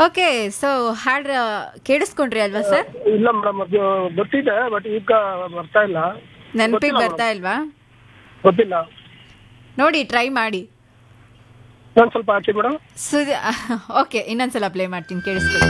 Okay so ಹಾಡ್ ಕೇಳಿಸ್ಕೊಂಡ್ರಿ ಅಲ್ವಾ sir ಇಲ್ಲ ಮೇಡಮ್ ಅದು ಗೊತ್ತಿದೆ ಬಟ್ ಈಗ ಬರ್ತಾ ಇಲ್ಲ ನೆನಪಿಗೆ ಬರ್ತಾ ಇಲ್ವಾ ಗೊತ್ತಿಲ್ಲ ನೋಡಿ ಟ್ರೈ ಮಾಡಿ ನಾನು ಸ್ವಲ್ಪ ಹಾಕಿ ಮೇಡಮ್ ಸುದಿ ಓಕೆ ಇನ್ನೊಂದ್ಸಲ ಪ್ಲೇ ಮಾಡ್ತೀನಿ ಕೇಳಿಸ್ಕೊಳ್ಳಿ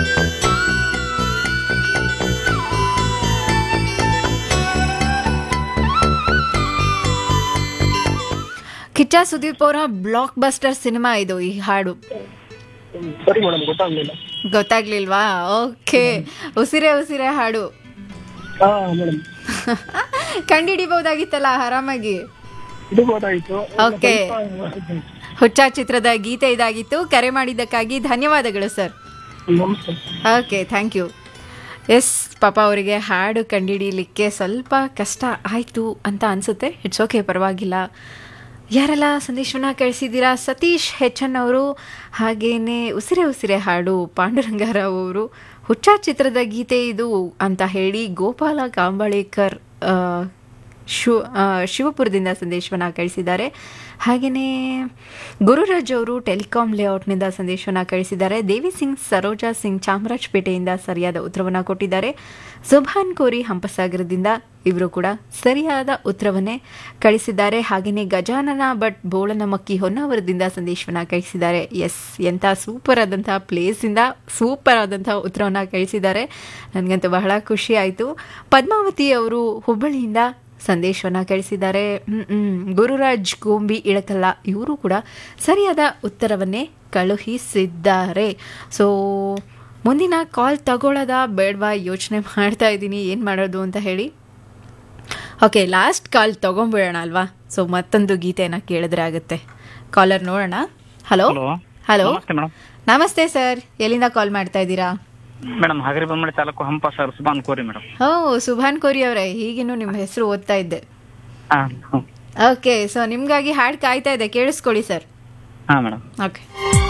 ಕಿಚ್ಚ ಸುದೀಪ್ ಅವರ ಬ್ಲಾಕ್ ಬಸ್ಟರ್ ಸಿನಿಮಾ ಇದು ಈ ಹಾಡು ಸರಿ ಮೇಡಮ್ ಗೊತ್ತಾಗ್ಲಿಲ್ಲ ಗೊತ್ತಾಗ್ಲಿಲ್ವಾ ಓಕೆ ಉಸಿರೇ ಉಸಿರೇ ಹಾಡು ಹಾ ಮೇಡಮ್ ಕಂಡಿಡಿಬಹುದಾಗಿತ್ತಲ್ಲ ಆರಾಮಾಗಿ ಇದು ಗೊತ್ತಾಯ್ತು Okay. ಹುಚ್ಚ ಚಿತ್ರದ ಗೀತೆ ಇದಾಗಿತ್ತು ಕರೆ ಮಾಡಿದ್ದಕ್ಕಾಗಿ ಧನ್ಯವಾದಗಳು ಸರ್ ನಮಸ್ತೆ ಓಕೆ ಥ್ಯಾಂಕ್ ಯು ಎಸ್ ಪಾಪ ಅವರಿಗೆ ಹಾಡು ಕಂಡುಹಿಡಿಯಲಿಕ್ಕೆ ಸ್ವಲ್ಪ ಕಷ್ಟ ಆಯಿತು ಅಂತ ಅನಿಸುತ್ತೆ ಇಟ್ಸ್ ಓಕೆ ಪರವಾಗಿಲ್ಲ ಯಾರೆಲ್ಲ ಸಂದೇಶವನ್ನ ಕಳಿಸಿದ್ದೀರಾ ಸತೀಶ್ ಹೆಚನ್ ಅವರು ಹಾಗೇನೆ ಉಸಿರೆ ಉಸಿರೆ ಹಾಡು ಪಾಂಡುರಂಗರಾವ್ ಅವರು ಹುಚ್ಚ ಚಿತ್ರದ ಗೀತೆ ಇದು ಅಂತ ಹೇಳಿ ಗೋಪಾಲ ಕಾಂಬಳೇಕರ್ ಆ, ಶಿವ ಆ, ಶಿವಪುರದಿಂದ ಸಂದೇಶವನ್ನು ಕಳಿಸಿದ್ದಾರೆ ಹಾಗೆಯೇ ಗುರುರಾಜ್ ಅವರು ಟೆಲಿಕಾಂ ಲೇಔಟ್ನಿಂದ ಸಂದೇಶವನ್ನು ಕಳಿಸಿದ್ದಾರೆ ದೇವಿ ಸಿಂಗ್ ಸರೋಜಾ ಸಿಂಗ್ ಚಾಮರಾಜಪೇಟೆಯಿಂದ ಸರಿಯಾದ ಉತ್ತರವನ್ನು ಕೊಟ್ಟಿದ್ದಾರೆ ಸುಭಾನ್ ಕೋರಿ ಹಂಪಸಾಗರದಿಂದ ಇವರು ಕೂಡ ಸರಿಯಾದ ಉತ್ತರವನ್ನೇ ಕಳಿಸಿದ್ದಾರೆ ಹಾಗೆಯೇ ಗಜಾನನ ಭಟ್ ಬೋಳನಮಕ್ಕಿ ಹೊನ್ನಾವರದಿಂದ ಸಂದೇಶವನ್ನು ಕಳಿಸಿದ್ದಾರೆ ಎಸ್ ಎಂಥ ಸೂಪರ್ ಆದಂಥ ಪ್ಲೇಸಿಂದ ಸೂಪರ್ ಆದಂಥ ಉತ್ತರವನ್ನು ಕಳಿಸಿದ್ದಾರೆ ನನಗಂತೂ ಬಹಳ ಖುಷಿ ಆಯಿತು ಪದ್ಮಾವತಿ ಅವರು ಹುಬ್ಬಳ್ಳಿಯಿಂದ ಸಂದೇಶವನ್ನು ಕಳಿಸಿದ್ದಾರೆ ಹ್ಮ್, ಹ್ಮ್. ಗುರುರಾಜ್ ಗೋಂಬಿ ಇಳಕಲ್ಲ ಇವರು ಕೂಡ ಸರಿಯಾದ ಉತ್ತರವನ್ನೇ ಕಳುಹಿಸಿದ್ದಾರೆ ಸೊ ಮುಂದಿನ ಕಾಲ್ ತಗೊಳ್ಳೋದ ಬೇಡವಾ ಯೋಚನೆ ಮಾಡ್ತಾ ಇದ್ದೀನಿ ಏನು ಮಾಡೋದು ಅಂತ ಹೇಳಿ ಓಕೆ ಲಾಸ್ಟ್ ಕಾಲ್ ತಗೊಂಬಿಡೋಣ ಅಲ್ವಾ ಸೊ ಮತ್ತೊಂದು ಗೀತೆಯನ್ನು ಕೇಳಿದ್ರೆ ಆಗುತ್ತೆ ಕಾಲರ್ ನೋಡೋಣ ಹಲೋ ಹಲೋ ಹಲೋ ನಮಸ್ತೆ ಮೇಡಮ್ ನಮಸ್ತೆ ಸರ್ ಎಲ್ಲಿಂದ ಕಾಲ್ ಮಾಡ್ತಾ ಇದ್ದೀರಾ ಮೇಡಮ್ ಹಗರಿಬೊಮ್ಮಡಿ ತಾಲೂಕು ಹಂಪ ಸರ್ ಸುಬಾನ್ ಕೋರಿ ಮೇಡಮ್ ಓ ಸುಭಾನ್ ಕೋರಿ ಅವರೇ ಹೀಗೇನು ನಿಮ್ಮ ಹೆಸರು ಓದ್ತಾ ಇದ್ದೆ ಹಾಂ ಓಕೆ ಸೊ ನಿಮಗಾಗಿ ಹಾಡು ಕಾಯ್ತಾ ಇದೆ ಕೇಳಿಸ್ಕೊಳ್ಳಿ ಸರ್ ಹಾಂ ಮೇಡಮ್ ಓಕೆ